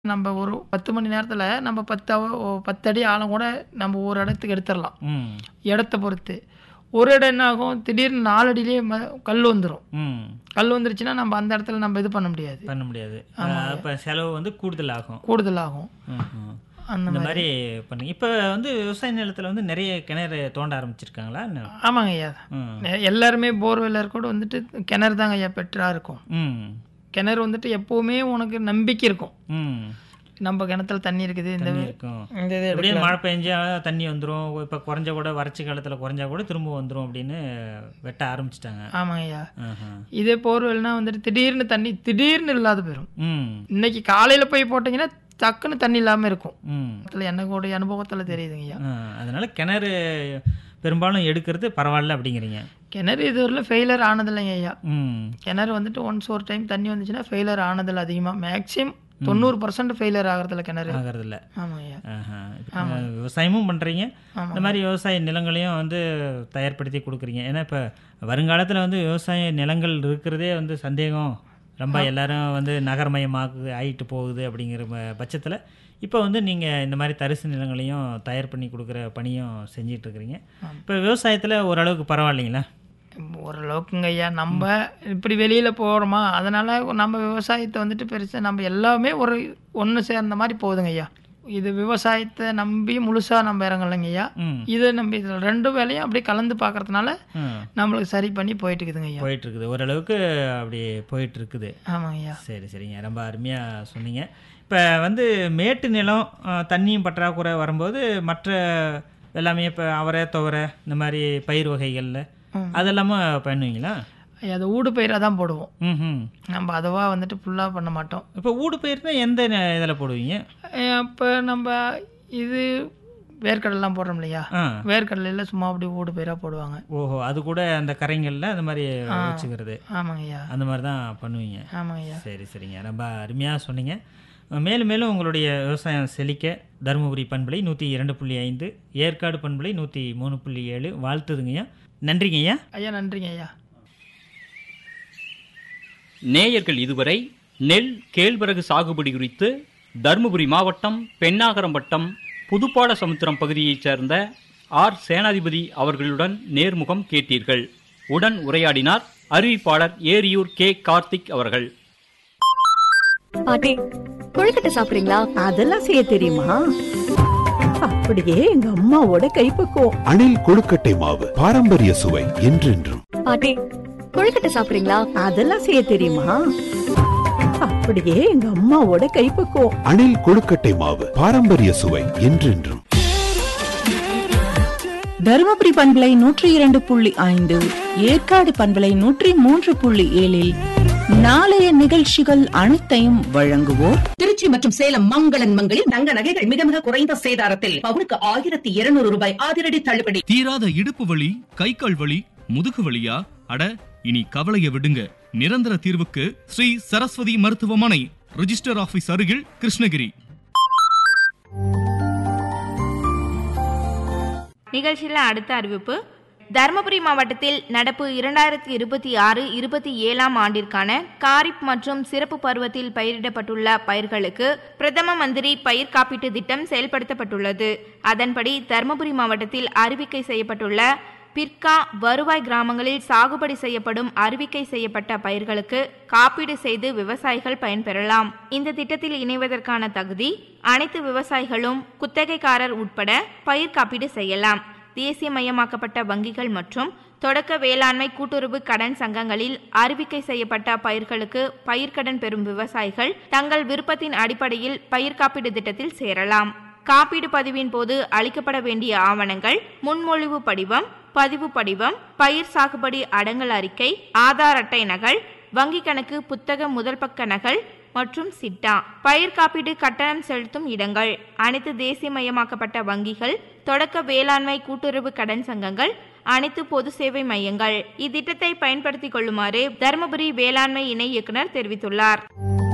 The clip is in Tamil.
நம்ம ஒரு 10 மணி நேரத்துல நம்ம 10 அவ ஒ 10 அடி ஆழம் கூட நம்ம ஒரு இடத்துக்கு எடுத்துறலாம். ம். இடத்த பொறுத்து. ஒரு இடம் என்ன ஆகும், திடீர்னு 4 அடியிலேயே ம கல் வந்துரும். ம். கல் வந்துருச்சுன்னா, நம்ம அந்த இடத்துல நம்ம இது பண்ண முடியாது. பண்ண முடியாது. அ ஆமாங்க. அப்ப செலவு வந்து கூடுதல் ஆகும். கூடுதல் ஆகும். ம்ஹ்ம். அந்த இந்த மாரி. மாரி பண்ணுங்க. இப்ப வந்து விவசாய நிலத்துல வந்து நெறைய கிணறு தோண்ட ஆரம்பிச்சிருக்காங்களா என்ன? ஆமாங்க ஐயா. ம். எ எல்லாருமே போர்வெல்லர் கூட வந்துட்டு கிணறு தாங்க ஐயா பெட்டரா இருக்கும். ம். கிணறு வந்துட்டு எப்பவுமே உனக்கு நம்பிக்கை இருக்கும். ம். நம்ம கிணத்துல தண்ணி இருக்குது. இந்த தண்ணி இருக்கும். இந்த இது எப்படியும் எடுக்கலாம். மழை பெஞ்சா தண்ணி வந்துரும். இப்ப குறைஞ்சா கூட வறட்சி காலத்துல குறைஞ்சா கூட திரும்ப வந்துரும் அப்படின்னு வெட்ட ஆரம்பிச்சுட்டாங்க. ஆமாங்க ஐயா. ஆஹா. இதே போர்வெல்னா வந்துட்டு திடீர்னு தண்ணி திடீர்னு இல்லாத போயிரும். ம். இன்னைக்கு காலையில போய் போட்டீங்கன்னா, டக்குன்னு தண்ணி இல்லாம இருக்கும். ம். அதுல எனக்குடைய அனுபவத்துல தெரியுதுங்க ஐயா. ஆ, அதனால கிணறு பெரும்பாலும் எடுக்கிறது பரவாயில்ல அப்படிங்கிறீங்க. கிணறு இதுவரையிலும் ஃபெயிலியர் ஆனதில்லைங்க ஐயா. ம். கிணறு வந்துட்டு ஒன்ஸ் ஒரு டைம் தண்ணி வந்துச்சுன்னா ஃபெயிலியர் ஆனதில்ல அதிகமா. மேக்ஸிமம் 90% ஃபெயிலியர் ஆகுறதில்ல கிணறு. ஆகறதில்ல. ஆமாங்க ஐயா. ஆஹா. இப்ப விவசாயமும் பண்றீங்க. ஆமா. இந்த மாதிரி விவசாய நிலங்களையும் வந்து தயார்படுத்தி கொடுக்குறீங்க. ஏன்னா இப்ப வருங்காலத்துல வந்து விவசாய நிலங்கள் இருக்கிறதே வந்து சந்தேகம். ரொம்ப எல்லாரும் வந்து நகரமயமாக ஆயிட்டு போகுது அப்படிங்கிற ப- பட்சத்துல இப்போ வந்து நீங்க இந்த மாதிரி தரிசு நிலங்களையும் தயார் பண்ணி கொடுக்குற பணியும் செஞ்சிட்டு இருக்கிறீங்க. இப்போ விவசாயத்துல ஓரளவுக்கு பரவாயில்லைங்களா? ஓரளவுக்குங்க ஐயா. நம்ம இப்படி வெளியில போறோமா, அதனால நம்ம விவசாயத்தை வந்துட்டு பெருசா நம்ம எல்லாமே ஒரு ஒண்ணு சேர்ந்த மாரி போகுதுங்க ஐயா. இது விவசாயத்தை நம்பி முழுசா நம்ம இறங்கலைங்க ஐயா. ம். இதை நம்பி இதுல 2 வேலையும் அப்படியே கலந்து பார்க்கறதுனால ம். நம்மளுக்கு சரி பண்ணி போயிட்டு இருக்குதுங்க ஐயா. போயிட்டு இருக்குது. ஓரளவுக்கு அப்படி போயிட்டு இருக்குது. ஆமாங்க ஐயா. சரி சரிங்க ரொம்ப அருமையாக சொன்னீங்க இப்போ வந்து மேட்டு நிலம் ஆ, தண்ணியும் பற்றாக்குறை வரும்போது மற்ற எல்லாமே இப்போ அவரை துவரை இந்த மாதிரி பயிர் வகைகளில் ம். அதெல்லாமா பண்ணுவீங்களா ஐயா, அது ஊடு பயிரா தான் போடுவோம். ம் நம்ம அதுவா வந்துட்டு ஃபுல்லா பண்ண மாட்டோம். இப்போ ஊடு பயிர்னா எந்த இதில் போடுவீங்க அப்போ நம்ம இது வேர்க்கடலாம் போடுறோம் இல்லையா? ஆ வேர்க்கடலையில சும்மா அப்படியே ஊடு பயிரா போடுவாங்க. ஓஹோ அது கூட அந்த கரைங்களில் அந்த மாதிரி வச்சுக்கிறது ஆமாங்க ஐயா. அந்த மாதிரி தான் பண்ணுவீங்க ஆமாங்க ஐயா. சரி சரிங்க ரொம்ப அருமையாக சொன்னீங்க மேலும் மேலும் உங்களுடைய விவசாயம் செழிக்க தருமபுரி பண்பலை நூற்றி இரண்டு புள்ளி ஐந்து ஏற்காடு பண்பலை நூற்றி மூணு புள்ளி ஏழு வாழ்த்துதுங்கய்யா நன்றிங்கய்யா ஐயா நன்றிங்க ஐயா. நேயர்கள் இதுவரை நெல் கேழ்வரகு சாகுபடி குறித்து தருமபுரி மாவட்டம் பெண்ணாகரம் வட்டம் புதுப்பாட சமுத்திரம் பகுதியைச் சேர்ந்த ஆர் சேனாதிபதி அவர்களுடன் நேர்முகம் கேட்டீர்கள் உடன் உரையாடினார் அறிவிப்பாளர் ஏரியூர் கே கார்த்திக் அவர்கள் பாட்டி கொழுக்கட்டை சாப்பிடுறீங்களா அதெல்லாம் செய்ய தெரியுமா அப்படியே எங்க அம்மாவோட கைப்பக்குவம் அணில் கொழுக்கட்டை மாவு பாரம்பரிய சுவை என்றென்றும் பாட்டி கொழுக்கட்டை சாப்பிடுறீங்களா அதெல்லாம் செய்ய தெரியுமா அப்படியே எங்க அம்மாவோட கைப்பக்குவம் அணில் கொழுக்கட்டை மாவு பாரம்பரிய சுவை என்றென்றும் தருமபுரி பண்பலை நூற்றி இரண்டு புள்ளி ஐந்து ஏற்காடு பண்பலை நூற்றி மூன்று புள்ளி ஏழில் நாளைய நிகழ்ச்சிகள் அனைத்தையும் வழங்குவோர் திருச்சி மற்றும் சேலம் மங்களன் மங்களில் தங்க நகைகள் மிக மிக குறைந்த சேதாரத்தில் பவுனுக்கு ஆயிரத்தி இருநூறு ரூபாய் அதிரடி தள்ளுபடி தீராத இடுப்பு வலி கை கால் வலி முதுகு வலியா அட இனி கவலைய விடுங்க நிரந்தர தீர்வுக்கு ஸ்ரீ சரஸ்வதி மருத்துவமனை ரிஜிஸ்டர் ஆபீஸ் அருகில் கிருஷ்ணகிரி நிகழ்ச்சியில் அடுத்த அறிவிப்பு தருமபுரி மாவட்டத்தில் நடப்பு இரண்டாயிரத்தி இருபத்தி ஆறு இருபத்தி ஏழாம் ஆண்டிற்கான காரிப் மற்றும் சிறப்பு பருவத்தில் பயிரிடப்பட்டுள்ள பயிர்களுக்கு பிரதம மந்திரி பயிர் காப்பீட்டு திட்டம் செயல்படுத்தப்பட்டுள்ளது அதன்படி தருமபுரி மாவட்டத்தில் அறிவிக்கை செய்யப்பட்டுள்ள பிற்கா வருவாய் கிராமங்களில் சாகுபடி செய்யப்படும் அறிவிக்கை செய்யப்பட்ட பயிர்களுக்கு காப்பீடு செய்து விவசாயிகள் பயன்பெறலாம் இந்த திட்டத்தில் இணைவதற்கான தகுதி அனைத்து விவசாயிகளும் குத்தகைக்காரர் உட்பட பயிர் காப்பீடு செய்யலாம் தேசியமயமாக்கப்பட்ட வங்கிகள் மற்றும் தொடக்க வேளாண்மை கூட்டுறவு கடன் சங்கங்களில் அறிவிக்கை செய்யப்பட்ட பயிர்களுக்கு பயிர்க்கடன் பெறும் விவசாயிகள் தங்கள் விருப்பத்தின் அடிப்படையில் பயிர் காப்பீடு திட்டத்தில் சேரலாம் காப்பீடு பதிவின் போது அளிக்கப்பட வேண்டிய ஆவணங்கள் முன்மொழிவு படிவம் பதிவு படிவம் பயிர் சாகுபடி அடங்கல் அறிக்கை ஆதார் அட்டை நகல் வங்கி கணக்கு புத்தக முதல் பக்க நகல் மற்றும் சிட்டா பயிர் காப்பீடு கட்டணம் செலுத்தும் இடங்கள் அனைத்து தேசியமயமாக்கப்பட்ட வங்கிகள் தொடக்க வேளாண்மை கூட்டுறவு கடன் சங்கங்கள் அனைத்து பொது சேவை மையங்கள் இத்திட்டத்தை பயன்படுத்திக் கொள்ளுமாறு தருமபுரி வேளாண்மை இணை இயக்குனர் தெரிவித்துள்ளார்